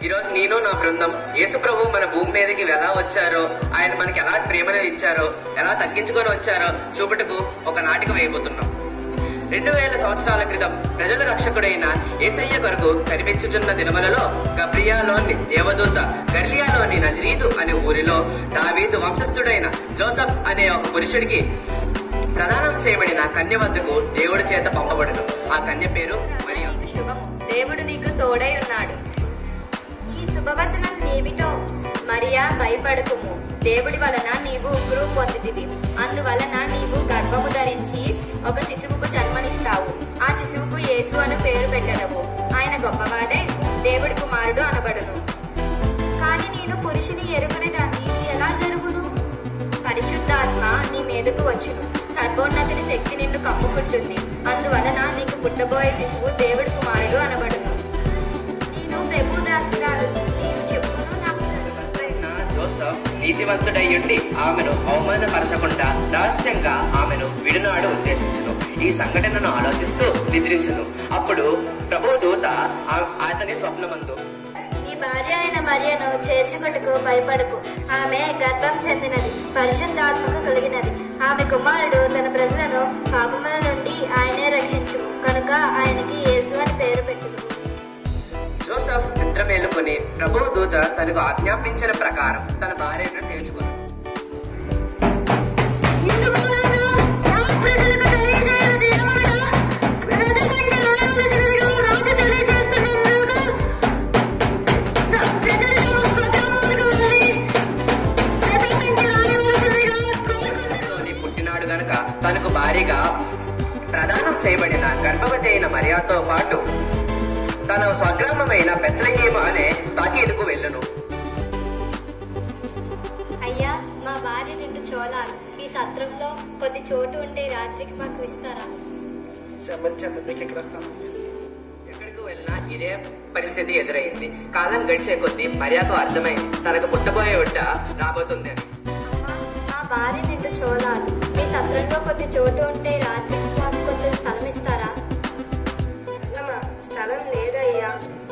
ఈ రోజు నేను నా బృందం యేసు ప్రభు మన భూమి మీదకి ఎలా వచ్చారో ఆయన మనకి ఎలా ప్రేమను ఇచ్చారో ఎలా తగ్గించుకొని వచ్చారో చూపుటకు ఒక నాటిక వేయబోతున్నాం రెండు వేల సంవత్సరాల క్రితం ప్రజల రక్షకుడైన ఏసయ్య కొరకు కనిపించుచున్న దినములలో గబ్రియాలోని దేవదూత గర్లియాలోని నజరీదు అనే ఊరిలో దావీదు వంశస్థుడైన జోసఫ్ అనే ఒక పురుషుడికి ప్రదానం చేయబడిన కన్య వద్దకు దేవుడి చేత పంపబడును ఆ కన్య పేరు మరియా నీకు శుభము దేవుడు నీకు తోడై ఉన్నాడు ఈ శుభవచనం ఏమిటో మరియా భయపడకుము దేవుడి వలన నీవు ఉగ్రు పొందితివి అందువలన నీవు గర్భము ధరించి ఒక శిశువుకు జన్మనిస్తావు ఆ శిశువుకు యేసు అని పేరు పెట్టడము ఆయన గొప్పవాడే దేవుడి కుమారుడు అనబడును కానీ నేను పురుషుని ఎరుగని దాన్ని ఇది ఎలా జరుగును పరిశుద్ధాత్మ నీ మీదకు వచ్చును సర్వోన్నతిని శక్తి నిన్ను కమ్ముకుంటుంది అందువలన నీకు పుట్టబోయే శిశువు దేవుడి కుమారుడు అనబడును నేను ప్రభు దాసురాలు నేను చెప్పును నాకు జరుగును. అయిన జోసఫ్ నీతివంతుడయ్యుండి ఆమెను అవమానపరచకుండా రహస్యంగా ఆమెను విడునాడు ఉద్దేశించును ఈ సంఘటనను ఆలోచిస్తూ నిద్రించును అప్పుడు ప్రభు దూత ఆ- అతని స్వప్నమందు నీ భార్య అయిన మరియను చేర్చుకుటకు భయపడకు ఆమె గర్భం చెందినది పరిశుద్ధాత్మకు కలిగినది ఆమె కుమారుడు తన ప్రజలను పాపముల నుండి ఆయనే రక్షించు కనుక ఆయనకి యేసు అని పేరు పెట్టును జోసఫ్ నిద్ర మేలుకొని ప్రభు దూత తనకు ఆజ్ఞాపించిన ప్రకారం తన భార్యను తెలుసుకున్నాడు లోని పుట్టినాడు గనక తనకు భారీగా ప్రదానం చేయబడిన గర్భవతి అయిన మరియాతో పాటు తన స్వగ్రామమైన బెత్లహేమ అనే తాకీదుకు వెళ్ళును అయ్యా మా భార్య నిండు చోళాలు ఈ సత్రంలో కొద్ది చోటు ఉంటే రాత్రికి మాకు ఇస్తారా చెప్పండి మీకు ఎక్కడ వస్తాను ఎక్కడికి వెళ్ళినా ఇదే పరిస్థితి ఎదురైంది కాలం గడిచే కొద్దీ మరియాకు అర్థమైంది తనకు పుట్టబోయే బిడ్డ రాబోతుంది అని మా భార్య నిండు చోళాలు మీ సత్రంలో కొద్ది చోటు ఉంటే రాత్రికి మాకు కొంచెం స్థలం ఇస్తారా స్థలమా? స్థలం లేదయ్యా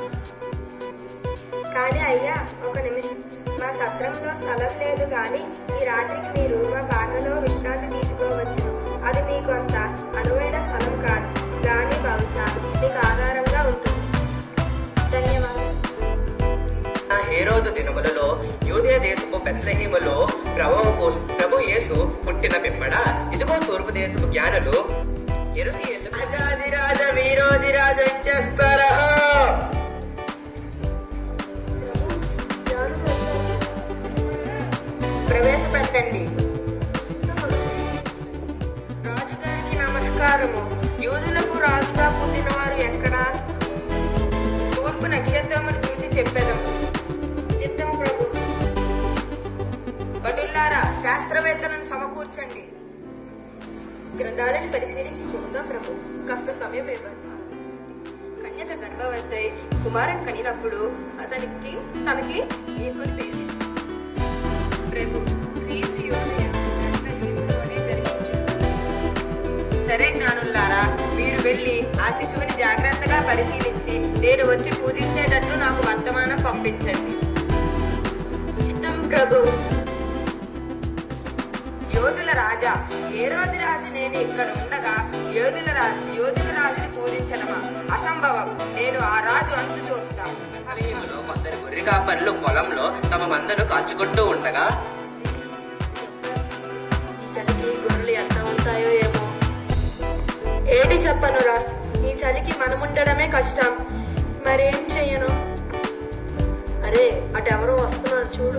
కానీ అయ్యా ఒక నిమిషం మా సత్రంలో స్థలం లేదు కానీ ఈ రాత్రికి మీరు మా బాటలో విశ్రాంతి తీసుకోవచ్చు అది మీకు అంత అనువైన స్థలం కాదు కానీ బహుశా మీకు ఆధారంగా ఉంటుంది ధన్యవాదాలు ఆ హేరోదు దినములలో యూదే దేశపు బెత్లహీములో ప్రభు ప్రభు యేసు పుట్టిన పిమ్మడ ఇదిగో తూర్పు దేశపు జ్ఞానులు ఎరుసీయులు అజాదిరాజ వీరోధిరాజ చేస్తారా ప్రవేశపెట్టండి రాజుగారికి నమస్కారము యూదులకు రాజుగా పుట్టినవారు ఎక్కడా తూర్పు నక్షత్రమును చూసి చెప్పేదము చిత్తం ప్రభు భటుల్లారా శాస్త్రవేత్తలను సమకూర్చండి గ్రంథాలను పరిశీలించి చూద్దాం ప్రభు కాస్త సమయం ఇవ్వండి కన్యక గర్భవతి కుమారుని కనినప్పుడు అతనికి తనకి యేసుని పేరు ప్రభు క్రీస్తు యోదయ బెత్లెహేములోనే జరిగించు సరే జ్ఞానులారా మీరు వెళ్ళి ఆ శిశువుని జాగ్రత్తగా పరిశీలించి నేను వచ్చి పూజించేటట్టు నాకు వర్తమానం పంపించండి చిత్తం ప్రభు యోధుల రాజా ఏ రోజు రాజు నేను ఇక్కడ ఉండగా యోధుల రాజు యోధుల రాజుని పూజించడమా అసంభవం నేను ఆ రాజు అంతు చూస్తాను బెత్లెహేములో కొందరు గొర్రె కాపర్లు పొలంలో తమ మందను కాచుకుంటూ ఉండగా చలికి గొర్రెలు ఎంత ఉంటాయో ఏమో ఏడి చెప్పనురా ఈ చలికి మనముండడమే కష్టం మరేం చెయ్యను అరే అటెవరో వస్తున్నారు చూడు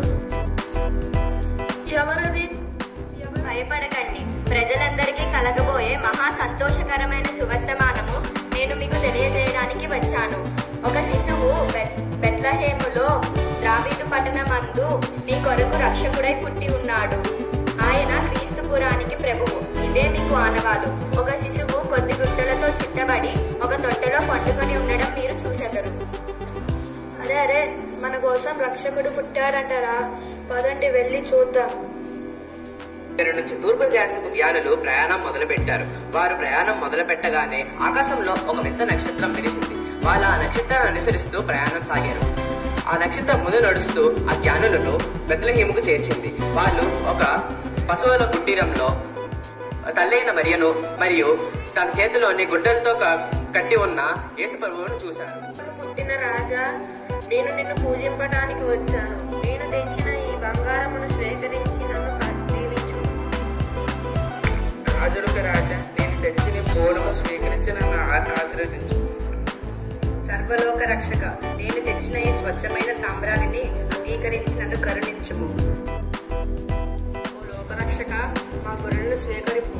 ఎవరది భయపడకండి ప్రజలందరికీ కలగబోయే మహా సంతోషకరమైన సువర్తమానము నేను మీకు తెలియజేయడానికి వచ్చాను ఒక శిశువు బె- బెత్లహేములో ద్రావీదు పట్టణమందు నీ కొరకు రక్షకుడై పుట్టి ఉన్నాడు ఆయన క్రీస్తు పురానికి ప్రభువు ఇదే మీకు ఆనవాలు ఒక శిశువు కొద్ది గుట్టలతో చుట్టబడి ఒక తొట్టెలో పండుకొని ఉండడం మీరు చూసెదరు అరే అరే మన కోసం రక్షకుడు పుట్టాడంటారా పదండి వెళ్ళి చూద్దాం ఇక్కడి నుంచి తూర్పు దేశపు జ్ఞానులు ప్రయాణం మొదలు పెట్టారు వారు ప్రయాణం మొదలు పెట్టగానే ఆకాశంలో ఒక వింత నక్షత్రం మెరిసింది వాళ్ళు ఆ నక్షత్రాన్ని అనుసరిస్తూ ప్రయాణం సాగారు ఆ నక్షత్రం ముందు నడుస్తూ ఆ జ్ఞానులను బెత్లహీముకు చేర్చింది వాళ్ళు ఒక పశువుల కుటీరంలో తల్లైన మరియను మరియు తన చేతిలోని గుడ్డలతో క- కట్టి ఉన్న యేసు ప్రభువును చూశారు ఇప్పుడు పుట్టిన రాజా నేను నిన్ను పూజింపడానికి వచ్చాను నేను తెచ్చిన ఈ బంగారమును స్వీకరించి నన్ను దీవించు రాజులకు రాజా నేను తెచ్చిన పూలము స్వీకరించి నన్ను ఆ- ఆశీర్వదించు సర్వలోక రక్షక నేను తెచ్చిన ఈ స్వచ్ఛమైన సాంబ్రాణిని అంగీకరించి నన్ను కరుణించుము ఓ లోకరక్షక మా గొర్రెలను స్వీకరింపు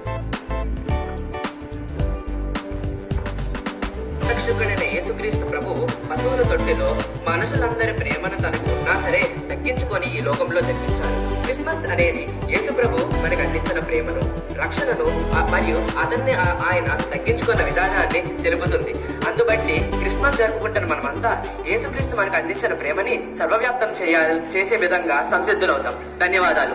రక్షకుడైన యేసుక్రీస్తు ప్రభు పశువుల తొట్టిలో మనుషులందరి ప్రేమను తనకు ఉన్నా సరే తగ్గించుకొని ఈ లోకంలో జన్మించారు క్రిస్మస్ అనేది యేసు ప్రభు మనకు అందించిన ప్రేమను రక్షణను ఆ- మరియు అతన్ని ఆ- ఆయన తగ్గించుకున్న విధానాన్ని తెలుపుతుంది అందుబట్టి క్రిస్మస్ జరుపుకుంటున్న మనమంతా యేసుక్రీస్తు మనకు అందించిన ప్రేమని సర్వవ్యాప్తం చేయాలి చేసే విధంగా సంసిద్ధులవుతాం ధన్యవాదాలు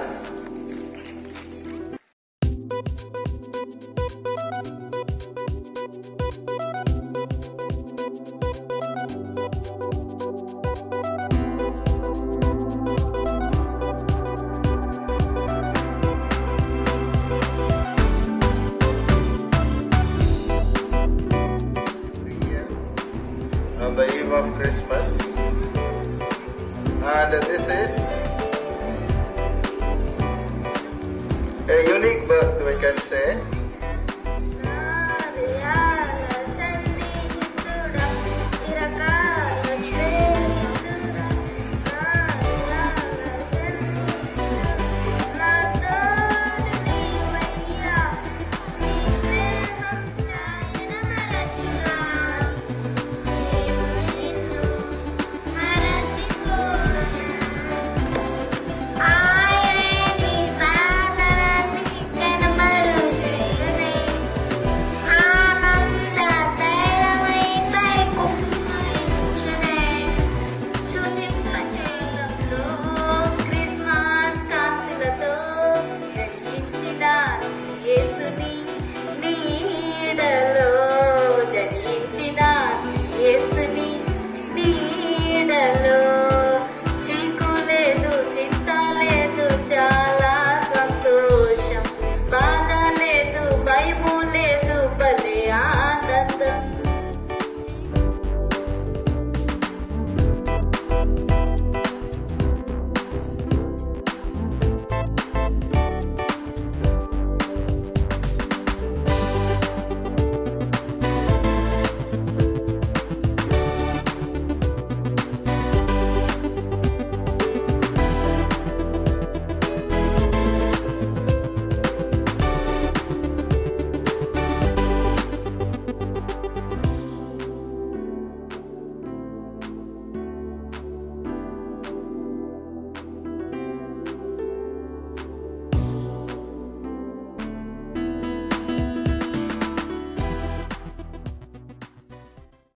year on the eve of Christmas. And this is a unique birth, we can say,